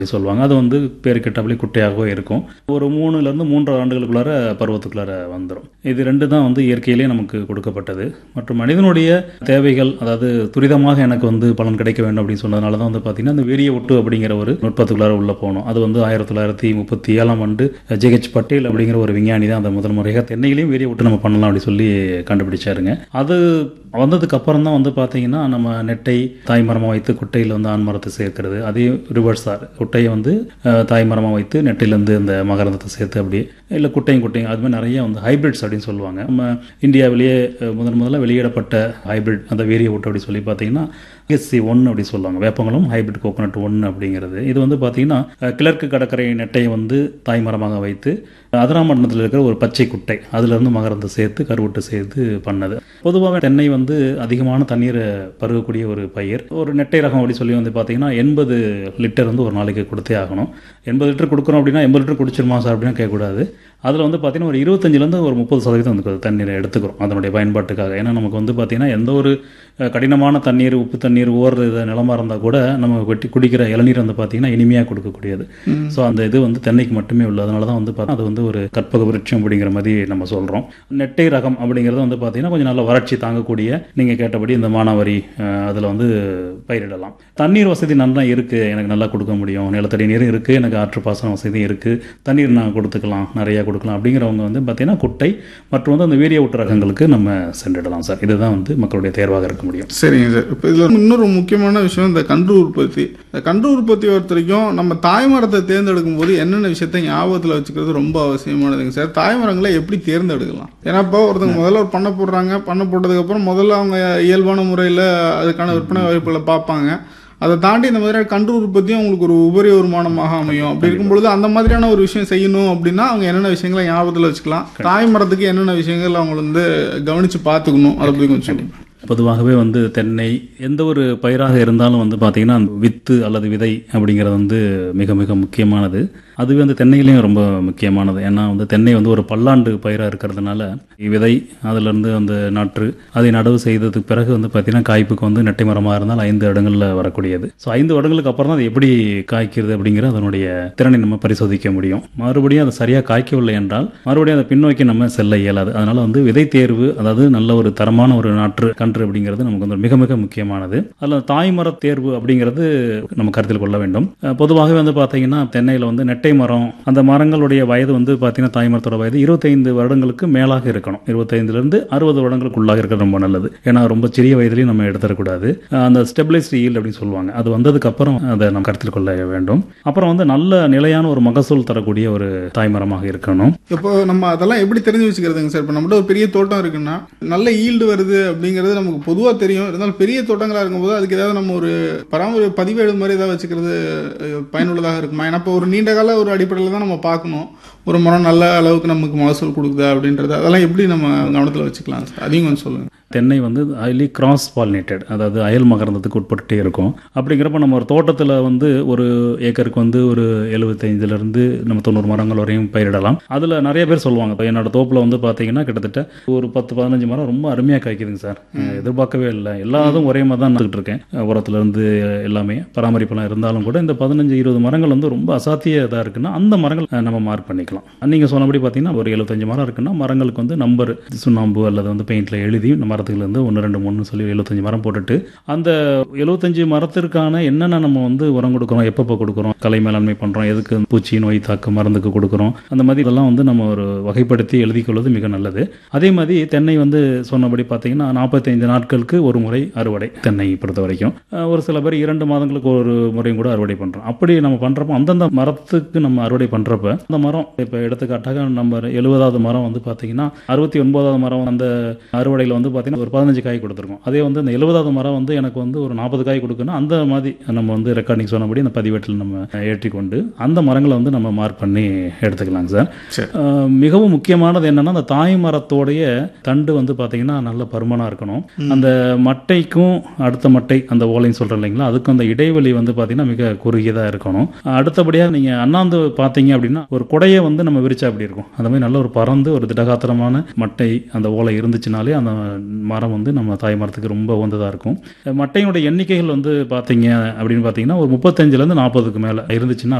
சொல்லுவாங்க அது வந்து பேருக்கேட்டபடி குட்டையாகவே இருக்கும் ஒரு மூணுலேருந்து மூன்று ஆண்டுகளுக்குள்ளார பருவத்துக்குள்ளார வந்துடும் இது ரெண்டு தான் வந்து இயற்கையிலே நமக்கு கொடுக்கப்பட்டது மற்றும் மனிதனுடைய தேவைகள் அதாவது துரிதமாக எனக்கு வந்து பலன் கிடைக்க வேண்டும் அப்படின்னு சொன்னதுனால தான் வந்து பார்த்தீங்கன்னா இந்த வீரிய ஒட்டு அப்படிங்கிற ஒரு நுட்பத்துக்குள்ளார உள்ள போனோம் அது வந்து ஆயிரத்தி தொள்ளாயிரத்தி முப்பத்தி ஏழாம் ஆண்டு ஜேஹெச் பட்டேல் அப்படிங்கிற ஒரு விஞ்ஞானி தான் அந்த முதல் முறையாக தென்னையிலையும் வீரிய ஒட்டு நம்ம பண்ணலாம் அப்படி சொல்லி கண்டுபிடிச்சாருங்க அது வந்ததுக்கு அப்புறம் தான் வந்து பார்த்தீங்கன்னா நம்ம நெட்டை தாய்மரமாக வைத்து குட்டையில் வந்து ஆண் மரத்தை சேர்க்கிறது அதே ரிவர்ஸ் ஆர் குட்டையை வந்து அஹ், தாய்மரமாக வைத்து நெட்டையிலேருந்து இந்த மகரந்தத்தை சேர்த்து அப்படியே இல்லை குட்டையும் குட்டையும் அது மாதிரி நிறைய வந்து ஹைபிரிட்ஸ் அப்படின்னு சொல்லுவாங்க நம்ம இந்தியாவிலேயே அஹ், முதன் முதல்ல வெளியிடப்பட்ட ஹைபிரிட் அந்த வேரிய ஓட்டு அப்படி சொல்லி பார்த்தீங்கன்னா எஸ்சி ஒன் அப்படி சொல்லுவாங்க வேப்பங்களும் ஹைபிரிட் கோகோனட் ஒன் அப்படிங்கிறது இது வந்து பார்த்தீங்கன்னா அஹ், கிழக்கு கடற்கரை நெட்டையை வந்து தாய்மரமாக வைத்து அதிராமண்டலத்தில் இருக்கிற ஒரு பச்சை குட்டை அதுலேருந்து மகரந்த சேர்த்து கருவட்டு சேர்த்து பண்ணது பொதுவாகவே தென்னை வந்து அதிகமான தண்ணீரை பருகக்கூடிய ஒரு பயிர் ஒரு நெட்டை ரகம் அப்படி சொல்லி வந்து பார்த்தீங்கன்னா எண்பது லிட்டர் வந்து ஒரு நாளைக்கு கொடுத்தே ஆகணும் எண்பது லிட்டர் கொடுக்குறோம் அப்படின்னா எண்பது லிட்டர் குடிச்சிருமா சார் அப்படின்னா கேட்கக்கூடாது அதில் வந்து பார்த்தீங்கன்னா ஒரு இருபத்தஞ்சிலேருந்து ஒரு முப்பது சதவீதம் வந்து தண்ணீரை எடுத்துக்கிறோம் அதனுடைய பயன்பாட்டுக்காக ஏன்னா நமக்கு வந்து பார்த்தீங்கன்னா எந்த ஒரு அஹ், கடினமான தண்ணீர் உப்பு தண்ணீர் ஓடுற இது நிலமா இருந்தால் கூட நம்ம வெட்டி குடிக்கிற இளநீர் வந்து பார்த்தீங்கன்னா இனிமையாக கொடுக்கக்கூடியது ஸோ அந்த இது வந்து தென்னைக்கு மட்டுமே உள்ளது அதனால தான் வந்து பார்த்தா அது வந்து ஒரு கற்பக விருட்சம் அப்படிங்கிற மாதிரி நம்ம சொல்கிறோம் நெட்டை ரகம் அப்படிங்கிறது வந்து பார்த்தீங்கன்னா கொஞ்சம் நல்ல வறட்சி தாங்கக்கூடிய நீங்கள் கேட்டபடி இந்த மானாவரி அதில் வந்து பயிரிடலாம் தண்ணீர் வசதி நல்லா இருக்குது எனக்கு நல்லா கொடுக்க முடியும் நிலத்தடி நீரும் இருக்குது எனக்கு ஆற்று பாசன வசதியும் இருக்குது தண்ணீர் நான் கொடுத்துக்கலாம் நிறையா கொடுக்கலாம் அப்படிங்கிறவங்க வந்து பார்த்தீங்கன்னா குட்டை மற்றும் வந்து அந்த வீரிய ஊட்டு ரகங்களுக்கு நம்ம சென்றிடலாம் சார் இதுதான் வந்து மக்களுடைய தேர்வாக இருக்க முடியும் சரிங்க சார் இப்போ இதில் இன்னொரு முக்கியமான விஷயம் இந்த கன்று உற்பத்தி இந்த கன்று உற்பத்தி பொறுத்த வரைக்கும் நம்ம தாய்மரத்தை தேர்ந்தெடுக்கும் போது என்னென்ன விஷயத்த ஞாபகத்தில் வச்சுக்கிறது ரொம்ப அவசியமானதுங்க சார் தாய்மரங்களை எப்படி தேர்ந்தெடுக்கலாம் ஏன்னா இப்போ ஒருத்தங்க முதல்ல ஒரு பண்ணை போடுறாங்க பண்ணை போட்டதுக்கப்புறம் முதல்ல அவங்க இயல்பான முறையில் அதுக்கான விற்பனை வாய்ப்புகளை பார்ப்பாங்க அதை தாண்டி இந்த மாதிரியான கன்று உற்பத்தியும் அவங்களுக்கு ஒரு உபரி வருமானமாக அமையும் அப்படி இருக்கும் பொழுது அந்த மாதிரியான ஒரு விஷயம் செய்யணும் அப்படின்னா அவங்க என்னென்ன விஷயங்களை ஞாபகத்தில் வச்சுக்கலாம் தாய் மரத்துக்கு என்னென்ன விஷயங்கள் அவங்க வந்து கவனித்து பார்த்துக்கணும் அதை பற்றி கொஞ்சம் சொல்லுங்க பொதுவாகவே வந்து தென்னை எந்த ஒரு பயிராக இருந்தாலும் வந்து பார்த்திங்கன்னா அந்த வித்து அல்லது விதை அப்படிங்கிறது வந்து மிக மிக முக்கியமானது அதுவே வந்து தென்னையிலையும் ரொம்ப முக்கியமானது ஏன்னா வந்து தென்னை வந்து ஒரு பல்லாண்டு பயிராக இருக்கிறதுனால விதை அதிலிருந்து அந்த நாற்று அதை நடவு செய்ததுக்கு பிறகு வந்து பார்த்திங்கன்னா காய்ப்புக்கு வந்து நெட்டை மரமாக இருந்தால் ஐந்து இடங்களில் வரக்கூடியது ஸோ ஐந்து வருடங்களுக்கு அப்புறம் தான் அது எப்படி காய்க்கிறது அப்படிங்கிற அதனுடைய திறனை நம்ம பரிசோதிக்க முடியும் மறுபடியும் அது சரியாக காய்க்கவில்லை என்றால் மறுபடியும் அதை பின்னோக்கி நம்ம செல்ல இயலாது அதனால வந்து விதை தேர்வு அதாவது நல்ல ஒரு தரமான ஒரு நாற்று கன்று அப்படிங்கிறது நமக்கு வந்து மிக மிக முக்கியமானது அதில் தாய்மர தேர்வு அப்படிங்கிறது நம்ம கருத்தில் கொள்ள வேண்டும் அஹ் பொதுவாகவே வந்து பார்த்தீங்கன்னா தென்னையில் வந்து நெட்டை மரம் அந்த மரங்களுடைய வயது வந்து பார்த்தீங்கன்னா தாய்மரத்தோட வயது இருபத்தைந்து வருடங்களுக்கு மேலாக இருக்கணும் இருபத்தைந்துலேருந்து அறுபது வருடங்களுக்குள்ளாக இருக்கிறது ரொம்ப நல்லது ஏன்னா ரொம்ப சிறிய வயதிலையும் நம்ம எடுத்துடக்கூடாது அஹ் அந்த ஸ்டெபிளைஸ்ட் ஈல்டு அப்படின்னு சொல்லுவாங்க அது வந்ததுக்கு அப்புறம் அதை நம்ம கருத்தில் கொள்ள வேண்டும் அப்புறம் வந்து நல்ல நிலையான ஒரு மகசூல் தரக்கூடிய ஒரு தாய்மரமாக இருக்கணும் இப்போ நம்ம அதெல்லாம் எப்படி தெரிஞ்சு வச்சுக்கிறதுங்க சார் இப்போ நம்மகிட்ட ஒரு பெரிய தோட்டம் இருக்குன்னா நல்ல ஈல்டு வருது அப்படிங்கிறது நமக்கு பொதுவாக தெரியும் இருந்தாலும் பெரிய தோட்டங்களாக இருக்கும்போது அதுக்கு ஏதாவது நம்ம ஒரு பராமரி பதிவேடு மாதிரி ஏதாவது வச்சுக்கிறது அஹ், பயனுள்ளதாக இருக்குமா ஏன்னா இப்போ ஒரு நீண்ட கால ஒரு அடிப்படையில் தான் நம்ம பார்க்கணும் ஒரு மரம் நல்ல அளவுக்கு நமக்கு மகசூல் கொடுக்குதா அப்படின்றது அதெல்லாம் எப்படி நம்ம கவனத்தில் வச்சுக்கலாம் சார் அதையும் கொஞ்சம் சொல்லுங்கள் தென்னை வந்து ஹைலி கிராஸ் பாலினேட்டட் அதாவது அயல் மகரந்தத்துக்கு உட்பட்டுட்டே இருக்கும் அப்படிங்கிறப்ப நம்ம ஒரு தோட்டத்தில் வந்து ஒரு ஏக்கருக்கு வந்து ஒரு எழுபத்தைந்துலேருந்து நம்ம தொண்ணூறு மரங்கள் வரையும் பயிரிடலாம் அதில் நிறைய பேர் சொல்லுவாங்க இப்போ என்னோட தோப்பில் வந்து பார்த்தீங்கன்னா கிட்டத்தட்ட ஒரு பத்து பதினஞ்சு மரம் ரொம்ப அருமையாக காய்க்குதுங்க சார் எதிர்பார்க்கவே இல்லை எல்லாதும் ஒரே மாதிரி தான் நடந்துகிட்டு இருக்கேன் உரத்துலேருந்து எல்லாமே பராமரிப்பெல்லாம் இருந்தாலும் கூட இந்த பதினஞ்சு இருபது மரங்கள் வந்து ரொம்ப அசாத்திய இதாக இருக்குன்னா அந்த மரங்கள் அஹ், நம்ம மார்க் பண்ணிக்கலாம் நீங்கள் சொன்னபடி பார்த்தீங்கன்னா ஒரு எழுபத்தஞ்சு மரம் இருக்குன்னா மரங்களுக்கு வந்து நம்பர் சுண்ணாம்பு அல்லது வந்து பெயிண்டில் எழுதி இந்த மரத்துக்குல இருந்து ஒன்று ரெண்டு மூணு சொல்லி எழுபத்தஞ்சு மரம் போட்டுட்டு அந்த எழுபத்தஞ்சு மரத்திற்கான என்னென்ன நம்ம வந்து உரம் கொடுக்குறோம் எப்பப்போ கொடுக்குறோம் கலை மேலாண்மை பண்ணுறோம் எதுக்கு பூச்சி நோய் தாக்கு மருந்துக்கு கொடுக்குறோம் அந்த மாதிரி இதெல்லாம் வந்து நம்ம ஒரு வகைப்படுத்தி எழுதிக் கொள்வது மிக நல்லது அதே மாதிரி தென்னை வந்து சொன்னபடி பார்த்தீங்கன்னா நாற்பத்தைந்து நாட்களுக்கு ஒரு முறை அறுவடை தென்னை பொறுத்த வரைக்கும் அஹ் ஒரு சில பேர் இரண்டு மாதங்களுக்கு ஒரு முறையும் கூட அறுவடை பண்ணுறோம் அப்படி நம்ம பண்ணுறப்போ அந்தந்த மரத்துக்கு நம்ம அறுவடை பண்ணுறப்ப அந்த மரம் இப்போ எடுத்துக்காட்டாக நம்ம எழுபதாவது மரம் வந்து பார்த்தீங்கன்னா அறுபத்தி ஒன்பதாவது மரம் அந்த அறுவடையில் வந்து பார்த்தீங்கன்னா ஒரு பதினஞ்சு காய் கொடுத்துருக்கோம் அதே வந்து இந்த எழுபதாவது மரம் வந்து எனக்கு வந்து ஒரு நாற்பது காய் கொடுக்கணும் அந்த மாதிரி நம்ம வந்து ரெக்கார்டிங் சொன்னபடி அந்த பதிவேட்டில் நம்ம ஏற்றிக்கொண்டு அந்த மரங்களை வந்து நம்ம மார்க் பண்ணி எடுத்துக்கலாங்க சார் சரி. அஹ் மிகவும் முக்கியமானது என்னன்னா அந்த தாய் மரத்தோடைய தண்டு வந்து பார்த்தீங்கன்னா நல்ல பருமனாக இருக்கணும் அந்த மட்டைக்கும் அடுத்த மட்டை அந்த ஓலைன்னு சொல்கிறோம் இல்லைங்களா அதுக்கும் அந்த இடைவெளி வந்து பார்த்தீங்கன்னா மிக குறுகியதாக இருக்கணும் அடுத்தபடியாக நீங்கள் அண்ணாந்து பார்த்தீங்க அப்படின்னா ஒரு குடையை வந்து நம்ம விரிச்சா அப்படி இருக்கும் அந்த மாதிரி நல்ல ஒரு பறந்து ஒரு திடகாத்திரமான மட்டை அந்த ஓலை இருந்துச்சுனாலே அந்த மரம் வந்து நம்ம தாய் மரத்துக்கு ரொம்ப உகந்ததாக இருக்கும் மட்டையினுடைய எண்ணிக்கைகள் வந்து பார்த்தீங்க அப்படின்னு பார்த்தீங்கன்னா ஒரு முப்பத்தஞ்சுலேருந்து நாற்பதுக்கு மேலே இருந்துச்சுன்னா